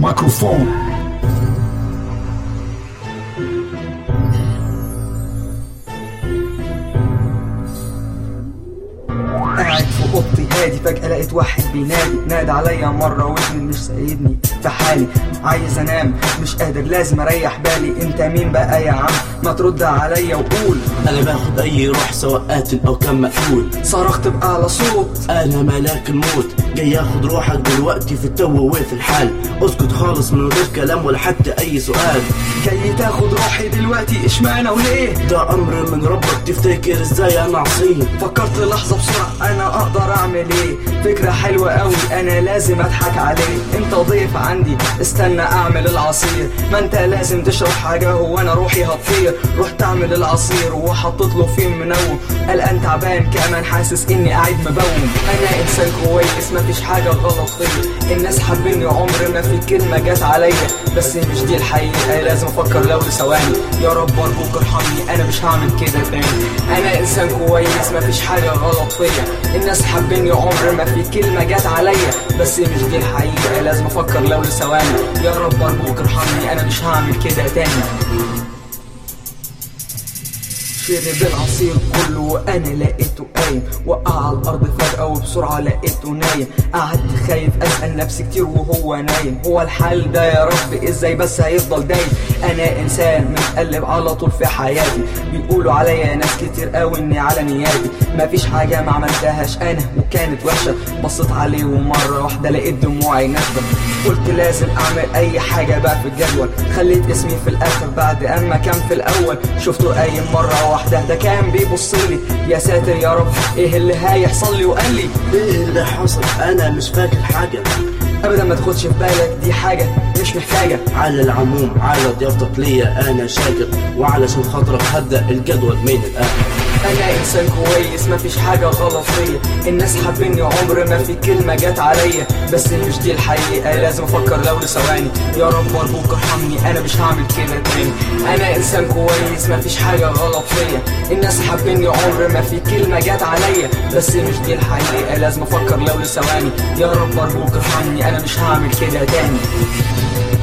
ميكروفون قاعد في اوضتي هادي فجأة لقيت واحد بينادي نادى عليا مرة وابني مش سايبني في حالي عايز انام مش قادر لازم اريح بالي انت مين بقى يا عم ما ترد عليا وقول انا باخد اي روح سواء قاتل او كان مقتول صرخت بأعلى صوت انا ملاك الموت جاي اخد روحك دلوقتي في التو وفي الحال اسكت خالص من غير كلام ولا حتى اي سؤال جاي تاخد روحي دلوقتي اشمعنى وليه ده امر من ربك تفتكر ازاي انا عصيه فكرت لحظة بسرعة أنا أقدر أعمل إيه فكرة حلوة أوي أنا لازم أضحك عليه أنت ضيف عندي استنى أعمل العصير ما أنت لازم تشرب حاجة هو أنا روحي هتطير رحت أعمل العصير وحطيت له فيه منوم قلقان تعبان كمان حاسس إني قاعد مبوم أنا إنسان كويس مفيش حاجة غلط فيا الناس حابيني عمر ما في كلمة جت عليا بس مش دي الحقيقة لازم أفكر لو لثواني يا رب أرجوك ارحمني أنا مش هعمل كده تاني أنا إنسان كويس مفيش حاجة غلط فيا الناس حابيني عمر ما في كلمة جت عليا بس مش دي الحقيقة لازم أفكر لو لثواني يا رب أرجوك ارحمني أنا مش هعمل كده تاني شرب العصير كله وانا لقيته قايم وقع على الارض فجأة وبسرعة لقيته نايم قعدت خايف اسأل نفسي كتير وهو نايم هو الحال ده يا رب ازاي بس هيفضل دايم انا انسان متقلب على طول في حياتي بيقولوا عليا ناس كتير قوي اني على نياتي مفيش حاجة ما عملتهاش انا وكانت وحشة بصيت عليه ومرة واحدة لقيت دموعي نازلة قلت لازم اعمل اي حاجة بقى في الجدول خليت اسمي في الاخر بعد اما كان في الاول شفته قايم مرة واحدة ده كان بيبص لي يا ساتر يا رب ايه اللي هيحصل لي وقال لي ايه اللي حصل انا مش فاكر حاجه ابدا ما تاخدش في بالك دي حاجة مش محتاجة على العموم على ضيافتك ليا انا شاكر وعلشان خاطرك هبدا الجدول من الاخر انا انسان كويس مفيش حاجة غلط فيا الناس حابيني عمر ما في كلمة جت عليا بس مش دي الحقيقة لازم افكر لو لثواني يا رب ارجوك ارحمني انا مش هعمل كده تاني انا انسان كويس مفيش حاجة غلط فيا الناس حابيني عمر ما في كلمة جت عليا بس مش دي الحقيقة لازم افكر لو لثواني يا رب ارجوك ارحمني انا مش هعمل كده تاني